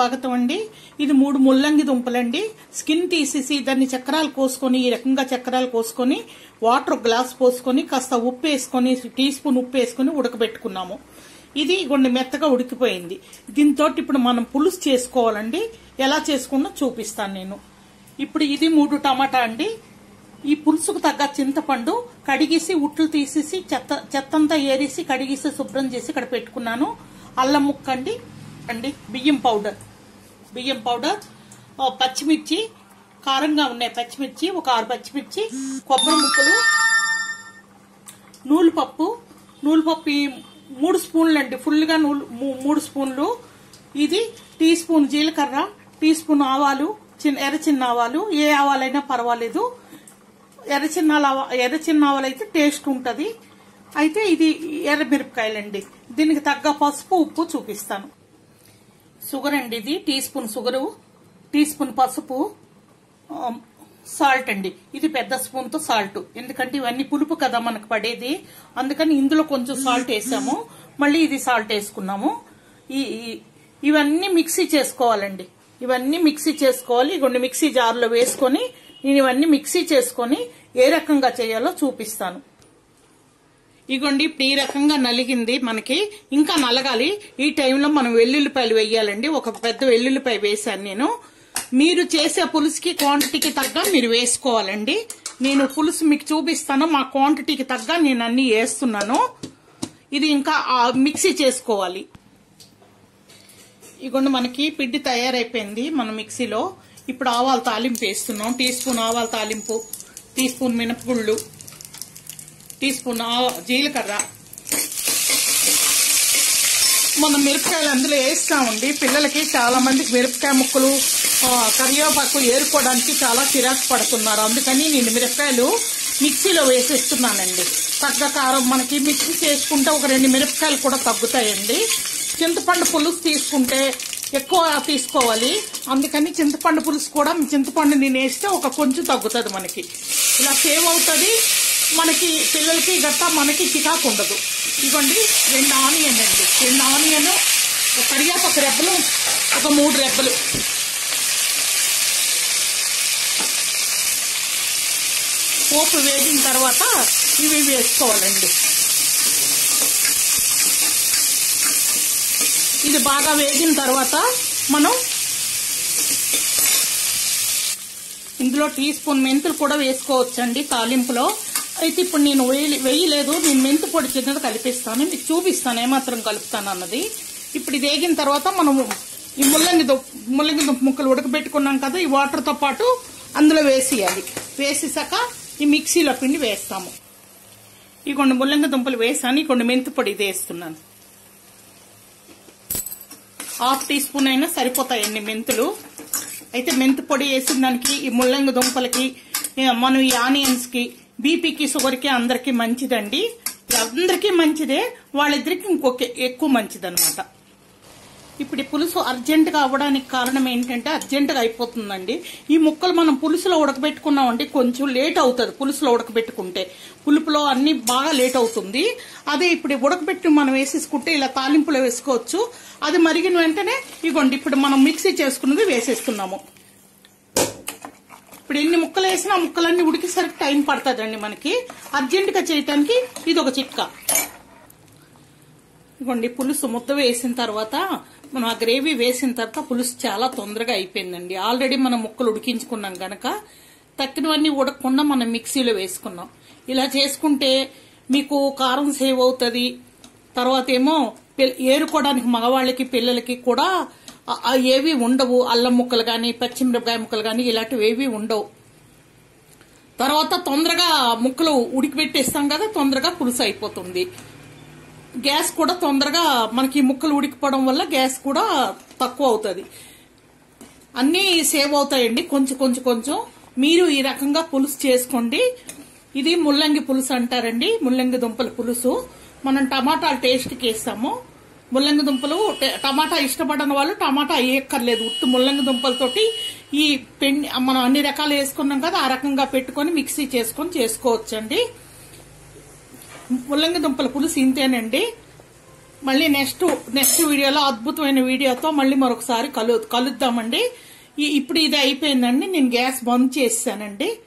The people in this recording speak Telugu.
స్వాగతం అండి ఇది మూడు ముల్లంగి దుంపలండి స్కిన్ తీసేసి దాన్ని చక్రాలు కోసుకొని ఈ రకంగా చక్రాలు కోసుకొని వాటర్ ఒక గ్లాస్ పోసుకొని కాస్త ఉప్పు వేసుకొని టీ స్పూన్ ఉప్పు వేసుకొని ఉడకబెట్టుకున్నాము ఇది కొన్ని మెత్తగా ఉడికిపోయింది దీంతో ఇప్పుడు మనం పులుసు చేసుకోవాలండి ఎలా చేసుకున్నా చూపిస్తాను నేను ఇప్పుడు ఇది మూడు టమాటా అండి ఈ పులుసుకు తగ్గ చింతపండు కడిగేసి ఉట్లు తీసేసి చెత్త చెత్తంతా ఏరేసి కడిగేసి శుభ్రం చేసి ఇక్కడ పెట్టుకున్నాను అల్లం ముక్క అండి అండి బియ్యం పౌడర్ బియ్యం పౌడర్ ఆ, పచ్చిమిర్చి కారంగా ఉన్నాయి పచ్చిమిర్చి ఒక ఆరు పచ్చిమిర్చి కొబ్బరి ముక్కలు నూలు పప్పు నూలు పప్పు ఈ మూడు స్పూన్లు అండి ఫుల్గా నూలు మూ- మూడు స్పూన్లు ఇది టీ స్పూన్ జీలకర్ర టీ స్పూన్ ఆవాలు చిన్న ఎర్ర చిన్న ఆవాలు ఏ ఆవాలైనా పర్వాలేదు ఎర్ర చిన్న ఆవ- ఎర్ర చిన్న ఆవాలు అయితే టేస్ట్ ఉంటది అయితే ఇది ఎర్ర మిరపకాయలండి దీనికి తగ్గ పసుపు ఉప్పు చూపిస్తాను షుగర్ అండి ఇది teaspoon sugar teaspoon పసుపు ఆ, సాల్ట్ అండి ఇది పెద్ద స్పూన్ తో సాల్ట్ ఎందుకంటే ఇవన్నీ పులుపు కదా మనకు పడేది అందుకని ఇందులో కొంచెం సాల్ట్ వేసాము మళ్ళీ ఇది సాల్ట్ వేసుకున్నాము ఈ ఈ- ఇవన్నీ మిక్సీ చేసుకోవాలండి ఇవన్నీ మిక్సీ చేసుకోవాలి ఇగోండి మిక్సీ జార్లో వేసుకొని నేను ఇవన్నీ మిక్సీ చేసుకొని ఏ రకంగా చేయాలో చూపిస్తాను ఇగోండి ఇప్పుడు ఈ రకంగా నలిగింది మనకి ఇంకా నలగాలి ఈ టైంలో మనం వెల్లుల్లిపాయలు వేయాలండి ఒక పెద్ద వెల్లుల్లిపాయ వేశాను నేను మీరు చేసే పులుసుకి క్వాంటిటీకి తగ్గ మీరు వేసుకోవాలండి నేను పులుసు మీకు చూపిస్తాను మా క్వాంటిటీకి తగ్గ నేను అన్ని వేస్తున్నాను ఇది ఇంకా ఆ, మిక్సీ చేసుకోవాలి ఇగోండి మనకి పిండి తయారైపోయింది మన మిక్సీలో ఇప్పుడు ఆవాల తాలింపు వేస్తున్నాం టీ స్పూన్ ఆవాల తాలింపు టీ స్పూన్ మినపగుళ్ళు టీ స్పూన్ ఆ- జీలకర్ర మనం మిరపకాయలు అందులో వేస్తామండి పిల్లలకి చాలా మందికి మిరపకాయ ముక్కలు ఆ, కరివేపాకు ఏరుకోవడానికి చాలా చిరాకు పడుతున్నారు అందుకని నేను మిరపకాయలు మిక్సీలో వేసేస్తున్నానండి తగ్గ కారం మనకి మిక్సీ చేసుకుంటే ఒక రెండు మిరపకాయలు కూడా తగ్గుతాయండి చింతపండు పులుసు తీసుకుంటే ఎక్కువ తీసుకోవాలి అందుకని చింతపండు పులుసు కూడా చింతపండు నేను వేస్తే ఒక కొంచెం తగ్గుతుంది మనకి ఇలా సేవ్ అవుతుంది మనకి పిల్లలకి గట్టా మనకి చికాకు ఉండదు ఇదిగోండి రెండు ఆనియన్ అండి రెండు ఆనియన్ ఒక కరివేపాకు రెబ్బలు ఒక మూడు రెబ్బలు పోపు వేగిన తర్వాత ఇవి వేసుకోవాలండి ఇది బాగా వేగిన తర్వాత మనం ఇందులో టీ స్పూన్ మెంతులు కూడా వేసుకోవచ్చండి తాలింపులో అయితే ఇప్పుడు నేను వేయలే- వేయలేదు నేను మెంతు పొడి చిన్నది కలిపిస్తాను మీకు చూపిస్తాను ఏమాత్రం కలుపుతాను అన్నది ఇప్పుడు ఇది వేగిన తర్వాత మనము ఈ ముల్లంగి దుప్ ముల్లంగి దుంప ముక్కలు ఉడకబెట్టుకున్నాం కదా ఈ వాటర్తో పాటు అందులో వేసేయాలి వేసేసాక ఈ మిక్సీలో పిండి వేస్తాము ఈ కొన్ని ముల్లంగి దుంపలు వేసాను ఈ కొన్ని మెంతు పొడి ఇది వేస్తున్నాను హాఫ్ టీ స్పూన్ అయినా సరిపోతాయండి మెంతులు అయితే మెంతు పొడి వేసిన దానికి ఈ ముల్లంగి దుంపలకి ఏ, మనం ఈ ఆనియన్స్ కి బీపీకి షుగర్ కి అందరికి మంచిదండి ఇది అందరికీ మంచిదే వాళ్ళిద్దరికి ఇంకొక ఎక్కువ మంచిదన్నమాట ఇప్పుడు ఈ పులుసు అర్జెంట్ గా అవ్వడానికి కారణం ఏంటంటే అర్జెంట్ గా అయిపోతుందండి ఈ ముక్కలు మనం పులుసులో ఉడకబెట్టుకున్నామంటే కొంచెం లేట్ అవుతుంది పులుసులో ఉడకబెట్టుకుంటే పులుపులో అన్ని బాగా లేట్ అవుతుంది అదే ఇప్పుడు ఉడకబెట్టి మనం వేసేసుకుంటే ఇలా తాలింపులో వేసుకోవచ్చు అది మరిగిన వెంటనే ఇగోండి ఇప్పుడు మనం మిక్సీ చేసుకున్నది వేసేస్తున్నాము ఇప్పుడు ఎన్ని ముక్కలు వేసినా ఆ ముక్కలన్నీ ఉడికేసరికి టైం పడుతుందండి మనకి అర్జెంట్ గా చేయటానికి ఇది ఒక చిట్కా ఇదిగోండి పులుసు ముద్ద వేసిన తర్వాత మనం ఆ గ్రేవీ వేసిన తర్వాత పులుసు చాలా తొందరగా అయిపోయిందండి ఆల్రెడీ మనం ముక్కలు ఉడికించుకున్నాం గనక తక్కినవన్నీ ఉడకకుండా మనం మిక్సీలో వేసుకున్నాం ఇలా చేసుకుంటే మీకు కారం సేవ్ అవుతుంది తర్వాత ఏమో పిల్- ఏరుకోవడానికి మగవాళ్ళకి పిల్లలకి కూడా ఆ- ఆ ఏవి ఉండవు అల్లం ముక్కలు కానీ పచ్చిమిరపకాయ ముక్కలు కానీ ఇలాంటివి ఏవి ఉండవు తర్వాత తొందరగా ముక్కలు ఉడికిపెట్టేస్తాం కదా తొందరగా పులుసు అయిపోతుంది గ్యాస్ కూడా తొందరగా మనకి ముక్కలు ఉడికిపోవడం వల్ల గ్యాస్ కూడా తక్కువ అవుతుంది అన్నీ సేవ్ అవుతాయండి కొంచెం కొంచెం కొంచెం మీరు ఈ రకంగా పులుసు చేసుకోండి ఇది ముల్లంగి పులుసు అంటారండి ముల్లంగి దుంపల పులుసు మనం టమాటాలు టేస్ట్కి వేస్తాము ముల్లంగి దుంపలు ట- టమాటా ఇష్టపడని వాళ్ళు టమాటా వేయక్కర్లేదు ఉట్టు ముల్లంగి దుంపలతోటి ఈ పెండి మనం అన్ని రకాలు వేసుకున్నాం కదా ఆ రకంగా పెట్టుకొని మిక్సీ చేసుకొని చేసుకోవచ్చండి ముల్లంగి దుంపల పులుసు ఇంతేనండి మళ్ళీ నెక్స్ట్ నెక్స్ట్ వీడియోలో అద్భుతమైన వీడియోతో మళ్ళీ మరొకసారి కలు కలుద్దామండి ఈ- ఇప్పుడు ఇది అయిపోయిందండి నేను గ్యాస్ బంద్ చేసానండి